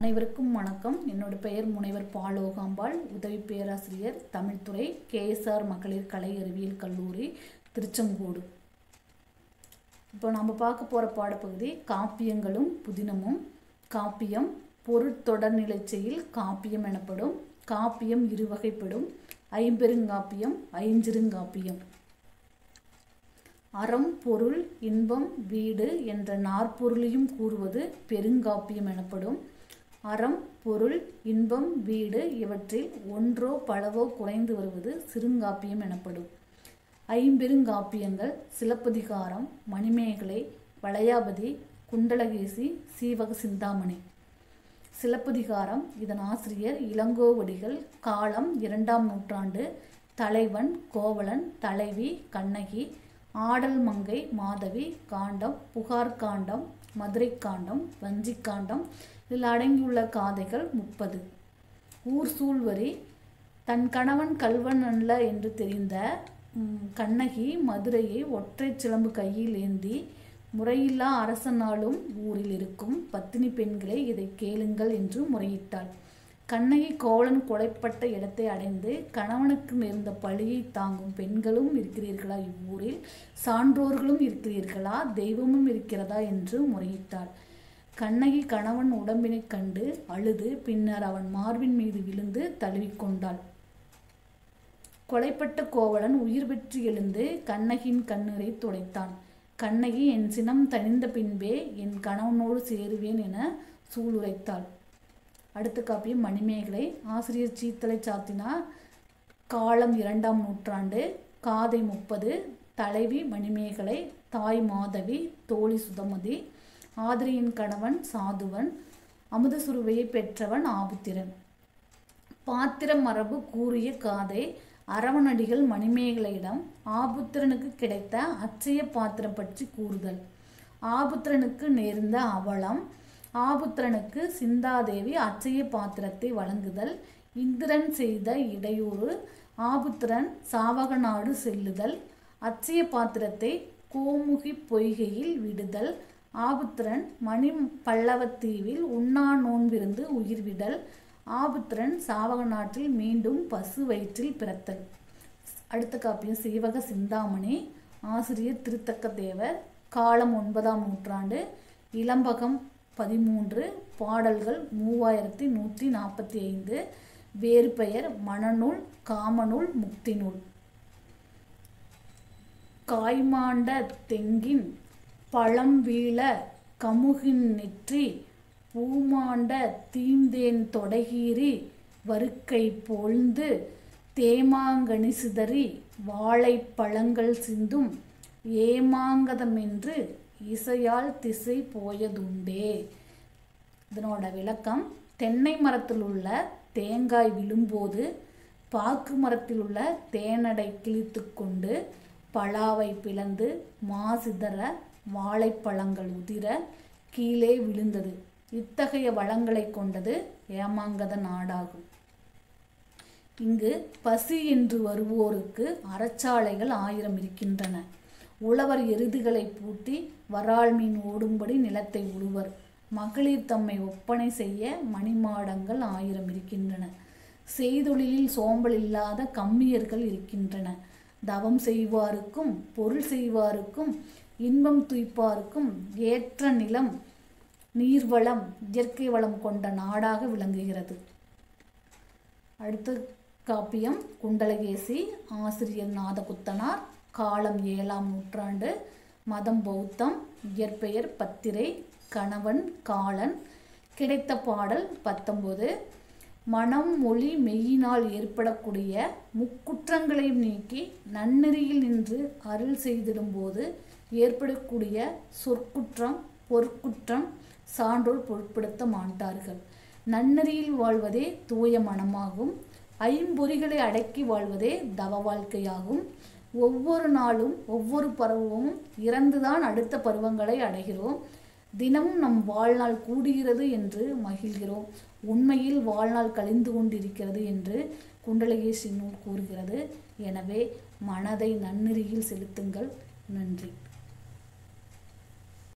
அனைவருக்கும் வணக்கம் என்னோட பெயர் முனைவர் பாலோகாம்பாள் உதவி பேராசிரியர் தமிழ்துறை கேஎஸ்ஆர் மகளிர் கலை அறிவியல் கல்லூரி திருச்செங்கோடு இப்போ நம்ம பார்க்க போகிற பாடப்பகுதி காப்பியங்களும் புதினமும் காப்பியம் பொருட்தொடர்நிலைச் செயல் காப்பியம் எனப்படும் காப்பியம் இருவகைப்படும் ஐம்பெருங்காப்பியம் ஐஞ்சிறுங்காப்பியம் அறம் பொருள் இன்பம் வீடு என்ற நாற்பொருளையும் கூறுவது பெருங்காப்பியம் எனப்படும் அறம் பொருள் இன்பம் வீடு இவற்றில் ஒன்றோ பலவோ குறைந்து வருவது சிறுங்காப்பியம் எனப்படும் ஐம்பெருங்காப்பியங்கள் சிலப்பதிகாரம் மணிமேகலை வளையாபதி குண்டலகேசி சீவக சிந்தாமணி சிலப்பதிகாரம் இதன் ஆசிரியர் இளங்கோவடிகள் காலம் இரண்டாம் நூற்றாண்டு தலைவன் கோவலன் தலைவி கண்ணகி ஆடல் மங்கை மாதவி காண்டம் புகார் காண்டம் மதுரை காண்டம் வஞ்சி காண்டம் இதில் அடங்கியுள்ள காதைகள் முப்பது ஊர் சூழ்வரி தன் கணவன் கல்வன் அல்ல என்று தெரிந்த ம், கண்ணகி மதுரையை ஒற்றை சிலம்பு கையில் ஏந்தி முறையில்லா அரசனாலும் ஊரில் இருக்கும் பத்தினி பெண்களை இதை கேளுங்கள் என்று முறையிட்டாள் கண்ணகி கோவலன் கொலைப்பட்ட இடத்தை அடைந்து கணவனுக்கு நேர்ந்த பழியை தாங்கும் பெண்களும் இருக்கிறீர்களா இவ்வூரில் சான்றோர்களும் இருக்கிறீர்களா தெய்வமும் இருக்கிறதா என்று முறையிட்டாள் கண்ணகி கணவன் உடம்பினைக் கண்டு அழுது பின்னர் அவன் மார்பின் மீது விழுந்து தழுவிக்கொண்டாள் கொலைப்பட்ட கோவலன் உயிர் பெற்று எழுந்து கண்ணகியின் கண்ணீரை துடைத்தான் கண்ணகி என் சினம் தணிந்த பின்பே என் கணவனோடு சேருவேன் என சூளுரைத்தாள் அடுத்த காப்பியம் மணிமேகலை ஆசிரியர் சீத்தலை சாத்தினா காலம் இரண்டாம் நூற்றாண்டு காதை முப்பது தலைவி மணிமேகலை தாய் மாதவி தோழி சுதமதி ஆதிரியின் கணவன் சாதுவன் அமுதசுருவையை பெற்றவன் ஆபுத்திரன் பாத்திர மரபு கூறிய காதை அரவணடிகள் மணிமேகலையிடம் ஆபுத்திரனுக்கு கிடைத்த அச்சய பாத்திரம் பற்றி கூறுதல் ஆபுத்திரனுக்கு நேர்ந்த அவலம் ஆபுத்திரனுக்கு சிந்தாதேவி அச்சய பாத்திரத்தை வழங்குதல் இந்திரன் செய்த இடையூறு ஆபுத்திரன் சாவக நாடு செல்லுதல் அச்சய பாத்திரத்தை கோமுகி பொய்கையில் விடுதல் ஆபுத்திரன் மணி பல்லவத்தீவில் உண்ணா நோன்பிருந்து உயிர்விடல் ஆபுத்திரன் சாவக நாட்டில் மீண்டும் பசு வயிற்றில் பிறத்தல் அடுத்த காப்பியம் சீவக சிந்தாமணி ஆசிரியர் திருத்தக்க தேவர் காலம் ஒன்பதாம் நூற்றாண்டு இளம்பகம் பதிமூன்று பாடல்கள் மூவாயிரத்தி நூற்றி நாற்பத்தி ஐந்து வேறு பெயர் மணநூல் காமநூல் முக்தி நூல் காய்மாண்ட தெங்கின் பழம் வீழ கமுகின் நெற்றி பூமாண்ட தீந்தேன் தொடகீறி வருக்கை பொழ்ந்து தேமாங்கனி சிதறி வாழைப்பழங்கள் சிந்தும் ஏமாங்கதமென்று இசையால் திசை போயதுண்டே இதனோட விளக்கம் தென்னை மரத்தில் உள்ள தேங்காய் விழும்போது பாக்கு மரத்தில் உள்ள தேனடை கிழித்து கொண்டு பலாவை பிளந்து மாசிதற வாழைப்பழங்கள் உதிர கீழே விழுந்தது இத்தகைய வளங்களை கொண்டது ஏமாங்கத நாடாகும் இங்கு பசி என்று வருவோருக்கு அறச்சாலைகள் ஆயிரம் இருக்கின்றன உழவர் எருதுகளை பூட்டி வரால் மீன் ஓடும்படி நிலத்தை உழுவர் மகளிர் தம்மை ஒப்பனை செய்ய மணிமாடங்கள் ஆயிரம் இருக்கின்றன செய்தொழிலில் சோம்பல் இல்லாத கம்மியர்கள் இருக்கின்றன தவம் செய்வாருக்கும் பொருள் செய்வாருக்கும் இன்பம் துய்ப்பாருக்கும் ஏற்ற நிலம் நீர்வளம் இயற்கை வளம் கொண்ட நாடாக விளங்குகிறது அடுத்த காப்பியம் குண்டலகேசி ஆசிரியர் நாதகுத்தனார் காலம் ஏழாம் நூற்றாண்டு மதம் பௌத்தம் இயற்பெயர் பத்திரை கணவன் காலன் கிடைத்த பாடல் பத்தொன்பது மனம் மொழி மெய்யினால் ஏற்படக்கூடிய முக்குற்றங்களையும் நீக்கி நன்னெறியில் நின்று அருள் செய்திடும்போது ஏற்படக்கூடிய சொற்குற்றம் பொற்குற்றம் சான்றோர் பொருட்படுத்த மாட்டார்கள் நன்னெறியில் வாழ்வதே தூய மனமாகும் ஐம்பொறிகளை அடக்கி வாழ்வதே தவ வாழ்க்கையாகும் ஒவ்வொரு நாளும் ஒவ்வொரு பருவமும் இறந்துதான் அடுத்த பருவங்களை அடைகிறோம் தினமும் நம் வாழ்நாள் கூடுகிறது என்று மகிழ்கிறோம் உண்மையில் வாழ்நாள் கழிந்து கொண்டிருக்கிறது என்று குண்டலகேசி நூல் கூறுகிறது எனவே மனதை நன்னெறியில் செலுத்துங்கள் நன்றி